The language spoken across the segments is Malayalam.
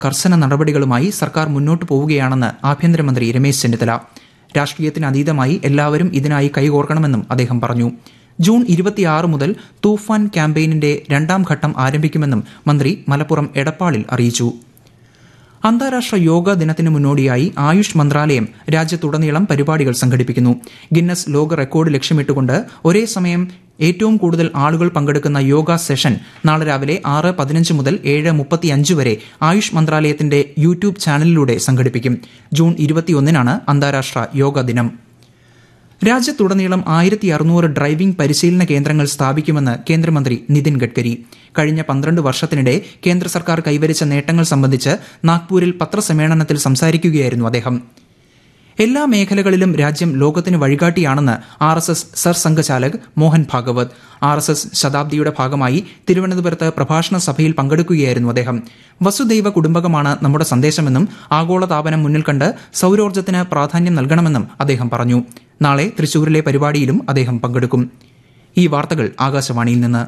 കർശന നടപടികളുമായി സർക്കാർ മുന്നോട്ടു പോവുകയാണെന്ന് ആഭ്യന്തരമന്ത്രി രമേശ് ചെന്നിത്തല രാഷ്ട്രീയത്തിന് അതീതമായി എല്ലാവരും ഇതിനായി കൈകോർക്കണമെന്നും അദ്ദേഹം പറഞ്ഞു ജൂൺ ഇരുപത്തിയാറ് മുതൽ തൂഫാൻ ക്യാമ്പയിനിന്റെ രണ്ടാം ഘട്ടം ആരംഭിക്കുമെന്നും മന്ത്രി മലപ്പുറം എടപ്പാളിൽ അറിയിച്ചു അന്താരാഷ്ട്ര യോഗ ദിനത്തിന് മുന്നോടിയായി ആയുഷ് മന്ത്രാലയം രാജ്യത്തുടനീളം പരിപാടികൾ സംഘടിപ്പിക്കുന്നു ഗിന്നസ് ലോക റെക്കോർഡ് ലക്ഷ്യമിട്ടുകൊണ്ട് ഒരേ സമയം ഏറ്റവും കൂടുതൽ ആളുകൾ പങ്കെടുക്കുന്ന യോഗ സെഷൻ നാളെ രാവിലെ ആറ് പതിനഞ്ച് മുതൽ ഏഴ് മുപ്പത്തിയഞ്ച് വരെ ആയുഷ് മന്ത്രാലയത്തിന്റെ യൂട്യൂബ് ചാനലിലൂടെ സംഘടിപ്പിക്കും ജൂൺ ഇരുപത്തിയൊന്നിനാണ് അന്താരാഷ്ട്ര യോഗ ദിനം രാജ്യത്തുടനീളം ആയിരത്തി അറുന്നൂറ് ഡ്രൈവിംഗ് പരിശീലന കേന്ദ്രങ്ങൾ സ്ഥാപിക്കുമെന്ന് കേന്ദ്രമന്ത്രി നിതിൻ ഗഡ്കരി കഴിഞ്ഞ പന്ത്രണ്ട് വർഷത്തിനിടെ കേന്ദ്ര സർക്കാർ കൈവരിച്ച നേട്ടങ്ങൾ സംബന്ധിച്ച് നാഗ്പൂരിൽ പത്രസമ്മേളനത്തിൽ സംസാരിക്കുകയായിരുന്നു അദ്ദേഹം എല്ലാ മേഖലകളിലും രാജ്യം ലോകത്തിന് വഴികാട്ടിയാണെന്ന് ആർ എസ് എസ് സർസംഘചാലക് Mohan Bhagwat R S S ശതാബ്ദിയുടെ ഭാഗമായി തിരുവനന്തപുരത്ത് പ്രഭാഷണ സഭയിൽ പങ്കെടുക്കുകയായിരുന്നു അദ്ദേഹം വസുദൈവ കുടുംബകമാണ് നമ്മുടെ സന്ദേശമെന്നും ആഗോളതാപനം മുന്നിൽ കണ്ട് സൌരോർജ്ജത്തിന് പ്രാധാന്യം നൽകണമെന്നും അദ്ദേഹം പറഞ്ഞു നാളെ തൃശൂരിലെ പരിപാടിയിലും അദ്ദേഹം പങ്കെടുക്കും ഈ വാർത്തകൾ ആകാശവാണിയിൽ നിന്ന്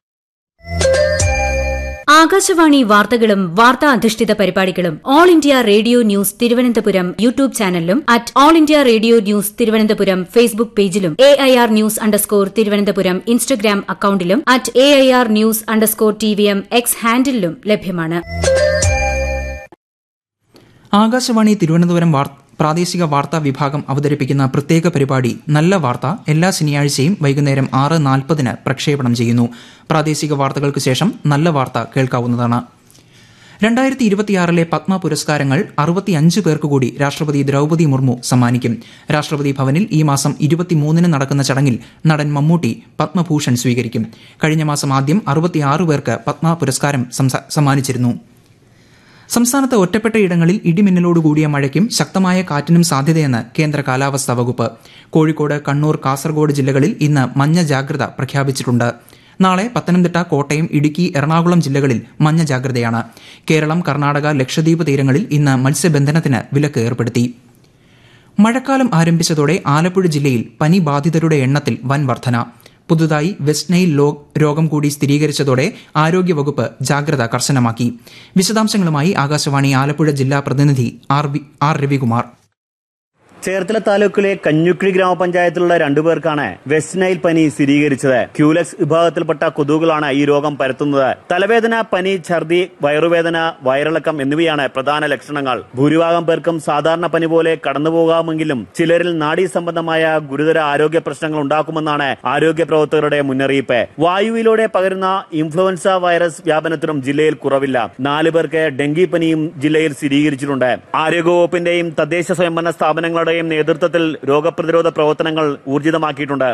ആകാശവാണി വാർത്തകളും വാർത്താ അധിഷ്ഠിത പരിപാടികളും All India Radio news Thiruvananthapuram YouTube ചാനലിലും at All India Radio news Thiruvananthapuram Facebook പേജിലും A I R news underscore Thiruvananthapuram Instagram അക്കൌണ്ടിലും at A I R news underscore T V M X ഹാൻഡിലും ലഭ്യമാണ് ആകാശവാണി തിരുവനന്തപുരം പ്രാദേശിക വാർത്താ വിഭാഗം അവതരിപ്പിക്കുന്ന പ്രത്യേക പരിപാടി നല്ല വാർത്ത എല്ലാ ശനിയാഴ്ചയും വൈകുന്നേരം ആറ് നാൽപ്പതിന് പ്രക്ഷേപണം ചെയ്യുന്നു പ്രാദേശിക വാർത്തകൾക്ക് ശേഷം നല്ല വാർത്ത കേൾക്കാവുന്നതാണ് രണ്ടായിരത്തി ഇരുപത്തിയാറിലെ പത്മ പുരസ്കാരങ്ങൾ അറുപത്തിയഞ്ച് പേർക്ക് കൂടി രാഷ്ട്രപതി ദ്രൌപതി മുർമു സമ്മാനിക്കും രാഷ്ട്രപതി ഭവനിൽ ഈ മാസം ഇരുപത്തിമൂന്നിന് നടക്കുന്ന ചടങ്ങിൽ നടൻ മമ്മൂട്ടി പത്മഭൂഷൺ സ്വീകരിക്കും കഴിഞ്ഞ മാസം ആദ്യം അറുപത്തിയാറ് പേർക്ക് പത്മ പുരസ്കാരം സമ്മാനിച്ചിരുന്നു സംസ്ഥാനത്ത് ഒറ്റപ്പെട്ടയിടങ്ങളിൽ ഇടിമിന്നലോടുകൂടിയ മഴയ്ക്കും ശക്തമായ കാറ്റിനും സാധ്യതയെന്ന് കേന്ദ്ര കാലാവസ്ഥാ വകുപ്പ് കോഴിക്കോട് കണ്ണൂർ കാസർഗോഡ് ജില്ലകളിൽ ഇന്ന് മഞ്ഞ ജാഗ്രത പ്രഖ്യാപിച്ചിട്ടുണ്ട് നാളെ പത്തനംതിട്ട കോട്ടയം ഇടുക്കി എറണാകുളം ജില്ലകളിൽ മഞ്ഞ ജാഗ്രതയാണ് കേരളം കർണാടക ലക്ഷദ്വീപ് തീരങ്ങളിൽ ഇന്ന് മത്സ്യബന്ധനത്തിന് വിലക്ക് ഏർപ്പെടുത്തി മഴക്കാലം ആരംഭിച്ചതോടെ ആലപ്പുഴ ജില്ലയിൽ പനി ബാധിതരുടെ എണ്ണത്തിൽ വൻ വർധന പുതുതായി വെസ്റ്റ് നൈൽ രോഗം കൂടി സ്ഥിരീകരിച്ചതോടെ ആരോഗ്യവകുപ്പ് ജാഗ്രത കർശനമാക്കി വിശദാംശങ്ങളുമായി ആകാശവാണി ആലപ്പുഴ ജില്ലാ പ്രതിനിധി ആർ രവികുമാർ ചേർത്തല താലൂക്കിലെ കഞ്ഞുക്കിഴി ഗ്രാമപഞ്ചായത്തിലുള്ള രണ്ടുപേർക്കാണ് വെസ്റ്റ് നൈൽ പനി സ്ഥിരീകരിച്ചത് ക്യൂലക്സ് വിഭാഗത്തിൽപ്പെട്ട കൊതുകുകളാണ് ഈ രോഗം പരത്തുന്നത് തലവേദന പനി ഛർദി വയറുവേദന വയറിളക്കം എന്നിവയാണ് പ്രധാന ലക്ഷണങ്ങൾ ഭൂരിഭാഗം പേർക്കും സാധാരണ പനി പോലെ കടന്നുപോകാമെങ്കിലും ചിലരിൽ നാഡീ സംബന്ധമായ ഗുരുതര ആരോഗ്യ പ്രശ്നങ്ങൾ ഉണ്ടാക്കുമെന്നാണ് ആരോഗ്യ പ്രവർത്തകരുടെ മുന്നറിയിപ്പ് വായുവിലൂടെ പകരുന്ന ഇൻഫ്ലുവൻസ വൈറസ് വ്യാപനത്തിനും ജില്ലയിൽ കുറവില്ല നാല് പേർക്ക് ഡെങ്കി പനിയും ജില്ലയിൽ സ്ഥിരീകരിച്ചിട്ടുണ്ട് ആരോഗ്യവകുപ്പിന്റെയും തദ്ദേശ സ്വയംഭരണ സ്ഥാപനങ്ങളുടെ യും നേതൃത്വത്തിൽ രോഗപ്രതിരോധ പ്രവർത്തനങ്ങൾ ഊർജിതമാക്കിയിട്ടുണ്ട്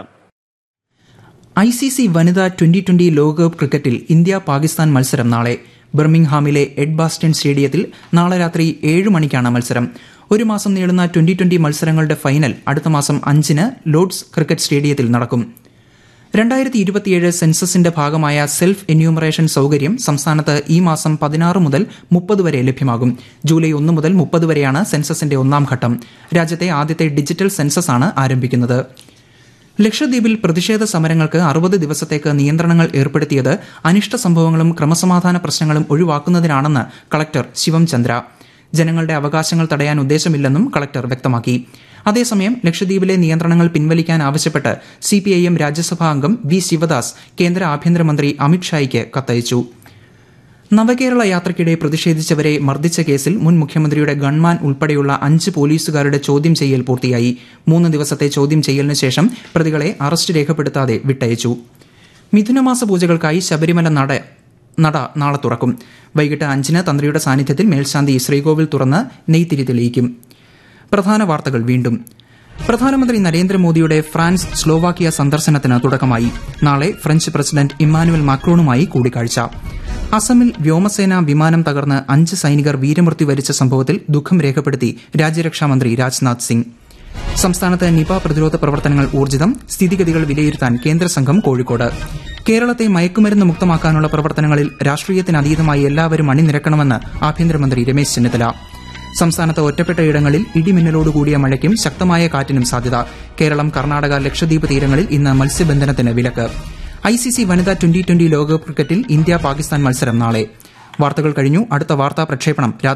ഐ സി സി വനിതാ ട്വന്റി ട്വന്റി ലോകകപ്പ് ക്രിക്കറ്റിൽ ഇന്ത്യ പാകിസ്ഥാൻ മത്സരം നാളെ ബർമിംഗ്ഹാമിലെ എഡ്ബാസ്റ്റൺ സ്റ്റേഡിയത്തിൽ നാളെ രാത്രി ഏഴ് മണിക്കാണ് മത്സരം ഒരു മാസം നീളുന്ന ട്വന്റി ട്വന്റി മത്സരങ്ങളുടെ ഫൈനൽ അടുത്ത മാസം അഞ്ചിന് ലോർഡ്സ് ക്രിക്കറ്റ് സ്റ്റേഡിയത്തിൽ നടക്കും രണ്ടായിരത്തി ഇരുപത്തിയേഴ് സെൻസസിന്റെ ഭാഗമായ സെൽഫ് എന്യൂമറേഷൻ സൌകര്യം സംസ്ഥാനത്ത് ഈ മാസം പതിനാറ് മുതൽ മുപ്പത് വരെ ലഭ്യമാകും ജൂലൈ ഒന്ന് മുതൽ മുപ്പത് വരെയാണ് സെൻസസിന്റെ ഒന്നാം ഘട്ടം രാജ്യത്തെ ആദ്യത്തെ ഡിജിറ്റൽ സെൻസസ് ആണ് ആരംഭിക്കുന്നത് ലക്ഷദ്വീപിൽ പ്രതിഷേധ സമരങ്ങൾക്ക് അറുപത് ദിവസത്തേക്ക് നിയന്ത്രണങ്ങൾ ഏർപ്പെടുത്തിയത് അനിഷ്ട സംഭവങ്ങളും ക്രമസമാധാന പ്രശ്നങ്ങളും ഒഴിവാക്കുന്നതിനാണെന്ന് കളക്ടർ ശിവം ചന്ദ്ര ജനങ്ങളുടെ അവകാശങ്ങൾ തടയാൻ ഉദ്ദേശമില്ലെന്നും കളക്ടർ വ്യക്തമാക്കി അതേസമയം ലക്ഷദ്വീപിലെ നിയന്ത്രണങ്ങൾ പിൻവലിക്കാൻ ആവശ്യപ്പെട്ട് സിപിഐഎം രാജ്യസഭാ അംഗം വി ശിവദാസ് കേന്ദ്ര ആഭ്യന്തരമന്ത്രി അമിത്ഷായ്ക്ക് കത്തയച്ചു നവകേരള യാത്രയ്ക്കിടെ പ്രതിഷേധിച്ചവരെ മർദ്ദിച്ച കേസിൽ മുൻ മുഖ്യമന്ത്രിയുടെ ഗൺമാൻ ഉൾപ്പെടെയുള്ള അഞ്ച് പോലീസുകാരുടെ ചോദ്യം ചെയ്യൽ പൂർത്തിയായി മൂന്ന് ദിവസത്തെ ചോദ്യം ചെയ്യലിന് ശേഷം പ്രതികളെ അറസ്റ്റ് രേഖപ്പെടുത്താതെ വിട്ടയച്ചു മിഥുനമാസ പൂജകൾക്കായി ശബരിമല നട നട നാളെ തുറക്കും വൈകിട്ട് അഞ്ചിന് തന്ത്രിയുടെ സാന്നിധ്യത്തിൽ മേൽശാന്തി ശ്രീകോവിൽ തുറന്ന് നെയ്ത്തിരി തെളിയിക്കും പ്രധാന വാർത്തകൾ വീണ്ടും പ്രധാനമന്ത്രി നരേന്ദ്രമോദിയുടെ ഫ്രാൻസ് സ്ലോവാക്കിയ സന്ദർശനത്തിന് തുടക്കമായി നാളെ ഫ്രഞ്ച് പ്രസിഡന്റ് ഇമ്മാനുവൽ മാക്രോണുമായി കൂടിക്കാഴ്ച അസമിൽ വ്യോമസേന വിമാനം തകർന്ന് അഞ്ച് സൈനികർ വീരമൃത്യു വരിച്ച സംഭവത്തിൽ ദുഃഖം രേഖപ്പെടുത്തി രാജ്യരക്ഷാമന്ത്രി രാജ്നാഥ് സിംഗ് സംസ്ഥാനത്ത് നിപ പ്രതിരോധ പ്രവർത്തനങ്ങൾ ഊർജിതം സ്ഥിതിഗതികൾ വിലയിരുത്താൻ കേന്ദ്രസംഘം കോഴിക്കോട് കേരളത്തെ മയക്കുമരുന്ന് മുക്തമാക്കാനുള്ള പ്രവർത്തനങ്ങളിൽ രാഷ്ട്രീയത്തിനതീതമായി എല്ലാവരും അണിനിരക്കണമെന്ന് ആഭ്യന്തരമന്ത്രി രമേശ് ചെന്നിത്തല സംസ്ഥാനത്ത് ഒറ്റപ്പെട്ടയിടങ്ങളിൽ ഇടിമിന്നലോടുകൂടിയ മഴയ്ക്കും ശക്തമായ കാറ്റിനും സാധ്യത കേരളം കർണാടക ലക്ഷദ്വീപ് തീരങ്ങളിൽ ഇന്ന് മത്സ്യബന്ധനത്തിന് വിലക്ക് ഐസിസി വനിതാ ട്വന്റി ട്വന്റി ലോകകപ്പ് ക്രിക്കറ്റിൽ ഇന്ത്യ പാകിസ്ഥാൻ മത്സരം നാളെ വാർത്തകൾ കഴിഞ്ഞു അടുത്ത വാർത്താ പ്രക്ഷേപണം രാത്രി